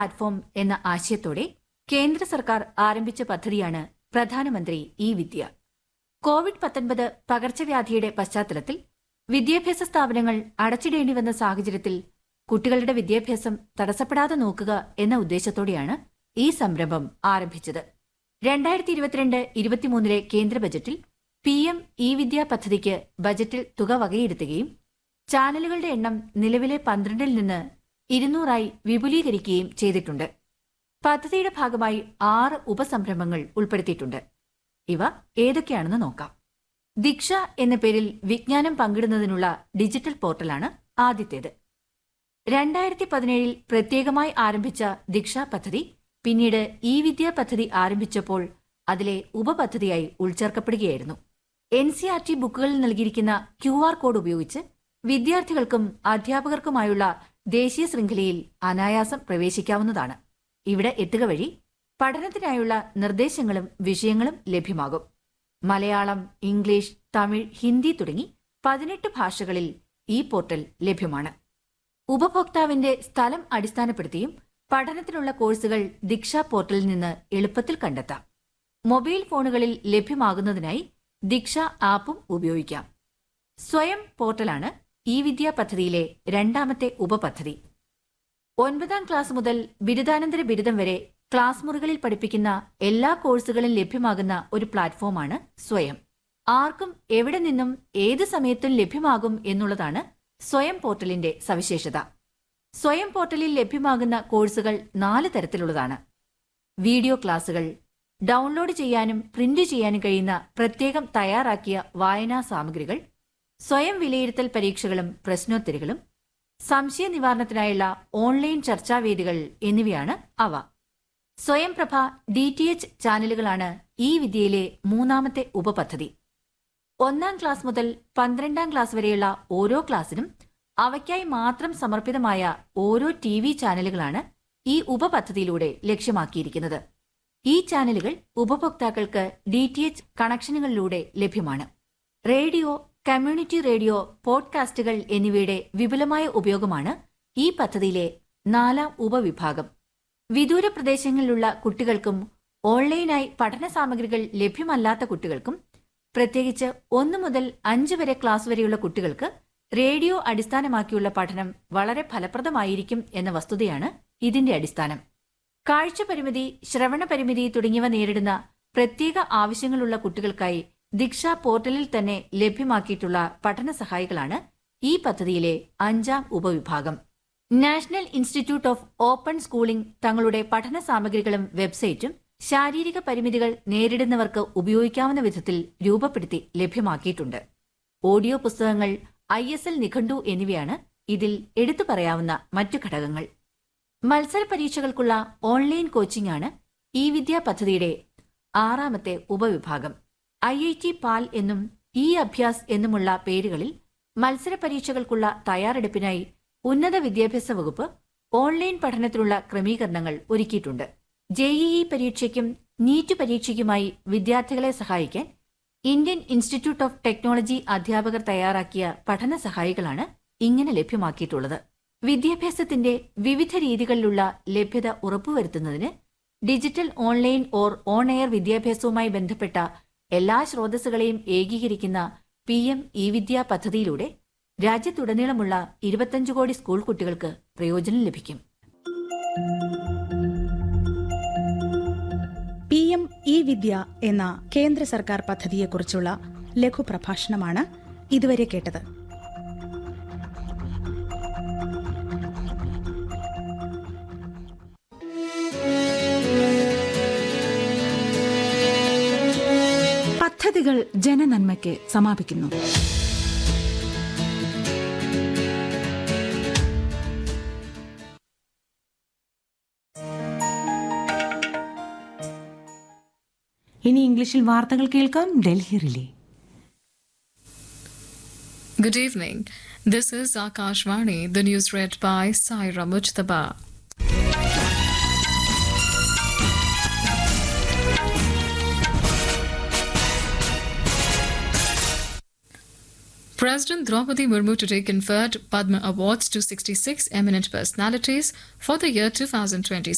Platform എന്ന ആശയത്തോടെ കേന്ദ്ര സർക്കാർ ആരംഭിച്ച പദ്ധതിയാണ് പ്രധാനമന്ത്രി ഇ വിദ്യ കോവിഡ് പത്തൊൻപത് പകർച്ചവ്യാധിയുടെ പശ്ചാത്തലത്തിൽ വിദ്യാഭ്യാസ സ്ഥാപനങ്ങൾ അടച്ചിടേണ്ടി വന്ന സാഹചര്യത്തിൽ കുട്ടികളുടെ വിദ്യാഭ്യാസം തടസ്സപ്പെടാതെ നോക്കുക എന്ന ഉദ്ദേശത്തോടെയാണ് ഈ സംരംഭം ആരംഭിച്ചത് രണ്ടായിരത്തി ഇരുപത്തിരണ്ട് ഇരുപത്തിമൂന്നിലെ കേന്ദ്ര ബജറ്റിൽ പി എം ഇ വിദ്യ പദ്ധതിക്ക് ബജറ്റിൽ തുക വകയിരുത്തുകയും ചാനലുകളുടെ എണ്ണം നിലവിലെ പന്ത്രണ്ടിൽ നിന്ന് ഇരുന്നൂറായി വിപുലീകരിക്കുകയും ചെയ്തിട്ടുണ്ട് പദ്ധതിയുടെ ഭാഗമായി ആറ് ഉപസംരംഭങ്ങൾ ഉൾപ്പെടുത്തിയിട്ടുണ്ട് ഇവ ഏതൊക്കെയാണെന്ന് നോക്കാം ദീക്ഷ എന്ന പേരിൽ വിജ്ഞാനം പങ്കിടുന്നതിനുള്ള ഡിജിറ്റൽ പോർട്ടലാണ് ആദ്യത്തേത് രണ്ടായിരത്തി പതിനേഴിൽ പ്രത്യേകമായി ആരംഭിച്ച ദീക്ഷ പദ്ധതി പിന്നീട് ഇ വിദ്യ പദ്ധതി ആരംഭിച്ചപ്പോൾ അതിലെ ഉപപദ്ധതിയായി ഉൾച്ചേർക്കപ്പെടുകയായിരുന്നു എൻ സി ആർ ടി ബുക്കുകളിൽ നൽകിയിരിക്കുന്ന ക്യു ആർ കോഡ് ഉപയോഗിച്ച് വിദ്യാർത്ഥികൾക്കും അധ്യാപകർക്കുമായുള്ള ദേശീയ ശൃംഖലയിൽ അനായാസം പ്രവേശിക്കാവുന്നതാണ് ഇവിടെ എത്തുക വഴി പഠനത്തിനായുള്ള നിർദ്ദേശങ്ങളും വിഷയങ്ങളും ലഭ്യമാകും മലയാളം ഇംഗ്ലീഷ് തമിഴ് ഹിന്ദി തുടങ്ങി പതിനെട്ട് ഭാഷകളിൽ ഈ പോർട്ടൽ ലഭ്യമാണ് ഉപഭോക്താവിന്റെ സ്ഥലം അടിസ്ഥാനപ്പെടുത്തിയും പഠനത്തിനുള്ള കോഴ്സുകൾ ദീക്ഷ പോർട്ടലിൽ നിന്ന് എളുപ്പത്തിൽ കണ്ടെത്താം മൊബൈൽ ഫോണുകളിൽ ലഭ്യമാകുന്നതിനായി ദീക്ഷ ആപ്പും ഉപയോഗിക്കാം സ്വയം പോർട്ടലാണ് ഈ വിദ്യാ പദ്ധതിയിലെ രണ്ടാമത്തെ ഉപപദ്ധതി ഒൻപതാം ക്ലാസ് മുതൽ ബിരുദാനന്തര ബിരുദം വരെ ക്ലാസ് മുറികളിൽ പഠിപ്പിക്കുന്ന എല്ലാ കോഴ്സുകളും ലഭ്യമാകുന്ന ഒരു പ്ലാറ്റ്ഫോമാണ് സ്വയം ആർക്കും എവിടെ നിന്നും ഏത് സമയത്തും ലഭ്യമാകും എന്നുള്ളതാണ് സ്വയം പോർട്ടലിന്റെ സവിശേഷത സ്വയം പോർട്ടലിൽ ലഭ്യമാകുന്ന കോഴ്സുകൾ നാല് തരത്തിലുള്ളതാണ് വീഡിയോ ക്ലാസുകൾ ഡൗൺലോഡ് ചെയ്യാനും പ്രിന്റ് ചെയ്യാനും കഴിയുന്ന പ്രത്യേകം തയ്യാറാക്കിയ വായനാ സാമഗ്രികൾ സ്വയം വിലയിരുത്തൽ പരീക്ഷകളും പ്രശ്നോത്തരികളും സംശയ നിവാരണത്തിനായുള്ള ഓൺലൈൻ ചർച്ചാവേദികൾ എന്നിവയാണ് അവ സ്വയംപ്രഭ ഡി ടി എച്ച് ചാനലുകളാണ് ഈ വിദ്യയിലെ മൂന്നാമത്തെ ഉപപദ്ധതി ഒന്നാം ക്ലാസ് മുതൽ പന്ത്രണ്ടാം ക്ലാസ് വരെയുള്ള ഓരോ ക്ലാസ്സിനും അവയ്ക്കായി മാത്രം സമർപ്പിതമായ ഓരോ ടി വി ചാനലുകളാണ് ഈ ഉപപദ്ധതിയിലൂടെ ലക്ഷ്യമാക്കിയിരിക്കുന്നത് ഈ ചാനലുകൾ ഉപഭോക്താക്കൾക്ക് ഡി ടി എച്ച് കണക്ഷനുകളിലൂടെ ലഭ്യമാണ് റേഡിയോ കമ്മ്യൂണിറ്റി റേഡിയോ പോഡ്കാസ്റ്റുകൾ എന്നിവയുടെ വിപുലമായ ഉപയോഗമാണ് ഈ പദ്ധതിയിലെ നാലാം ഉപവിഭാഗം വിദൂര പ്രദേശങ്ങളിലുള്ള കുട്ടികൾക്കും ഓൺലൈനായി പഠന സാമഗ്രികൾ ലഭ്യമല്ലാത്ത കുട്ടികൾക്കും പ്രത്യേകിച്ച് ഒന്നു മുതൽ അഞ്ച് വരെ ക്ലാസ് വരെയുള്ള കുട്ടികൾക്ക് റേഡിയോ അടിസ്ഥാനമാക്കിയുള്ള പഠനം വളരെ ഫലപ്രദമായിരിക്കും എന്ന വസ്തുതയാണ് ഇതിന്റെ അടിസ്ഥാനം കാഴ്ച പരിമിതി ശ്രവണ പരിമിതി തുടങ്ങിയവ നേരിടുന്ന പ്രത്യേക ആവശ്യങ്ങളുള്ള കുട്ടികൾക്കായി ദീക്ഷ പോർട്ടലിൽ തന്നെ ലഭ്യമാക്കിയിട്ടുള്ള പഠന സഹായികളാണ് ഈ പദ്ധതിയിലെ അഞ്ചാം ഉപവിഭാഗം national institute of open schooling തങ്ങളുടെ പഠന സാമഗ്രികളും വെബ്സൈറ്റും ശാരീരിക പരിമിതികൾ നേരിടുന്നവർക്ക് ഉപയോഗിക്കാവുന്ന വിധത്തിൽ രൂപപ്പെടുത്തി ലഭ്യമാക്കിയിട്ടുണ്ട് ഓഡിയോ പുസ്തകങ്ങൾ ഐ എസ് എൽ നിഘണ്ടു എന്നിവയാണ് ഇതിൽ എടുത്തു പറയാവുന്ന മറ്റു ഘടകങ്ങൾ മത്സര പരീക്ഷകൾക്കുള്ള ഓൺലൈൻ കോച്ചിംഗ് ആണ് ഈ വിദ്യാ പദ്ധതിയുടെ ആറാമത്തെ ഉപവിഭാഗം ഐ ഐ ടി പാൽ എന്നും ഇ അഭ്യാസ് എന്നുമുള്ള പേരുകളിൽ മത്സര പരീക്ഷകൾക്കുള്ള തയ്യാറെടുപ്പിനായി ഉന്നത വിദ്യാഭ്യാസ വകുപ്പ് ഓൺലൈൻ പഠനത്തിനുള്ള ക്രമീകരണങ്ങൾ ഒരുക്കിയിട്ടുണ്ട് ജെഇഇ പരീക്ഷയ്ക്കും നീറ്റ് പരീക്ഷയ്ക്കുമായി വിദ്യാർത്ഥികളെ സഹായിക്കാൻ ഇന്ത്യൻ ഇൻസ്റ്റിറ്റ്യൂട്ട് ഓഫ് ടെക്നോളജി അധ്യാപകർ തയ്യാറാക്കിയ പഠന സഹായികളാണ് ഇങ്ങനെ ലഭ്യമാക്കിയിട്ടുള്ളത് വിദ്യാഭ്യാസത്തിന്റെ വിവിധ രീതികളിലുള്ള ലഭ്യത ഉറപ്പുവരുത്തുന്നതിന് digital online or on air വിദ്യാഭ്യാസവുമായി ബന്ധപ്പെട്ട എല്ലാ സ്രോതസ്സുകളെയും ഏകീകരിക്കുന്ന പി എം ഇ വിദ്യ പദ്ധതിയിലൂടെ രാജ്യത്തുടനീളമുള്ള ഇരുപത്തഞ്ച് കോടി സ്കൂൾ കുട്ടികൾക്ക് പ്രയോജനം ലഭിക്കും പി എം ഇ വിദ്യ എന്ന കേന്ദ്ര സർക്കാർ പദ്ധതിയെക്കുറിച്ചുള്ള ലഘുപ്രഭാഷണമാണ് ഇതുവരെ കേട്ടത് പദ്ധതികൾ ജനനന്മയ്ക്ക് സമാപിക്കുന്നു ഇനി ഇംഗ്ലീഷിൽ വാർത്തകൾ കേൾക്കാം Delhi relay Good evening. This is Akashvani, the news read by Saira Mujtaba. President Draupadi Murmu today conferred Padma Awards to 66 eminent personalities for the year 2026.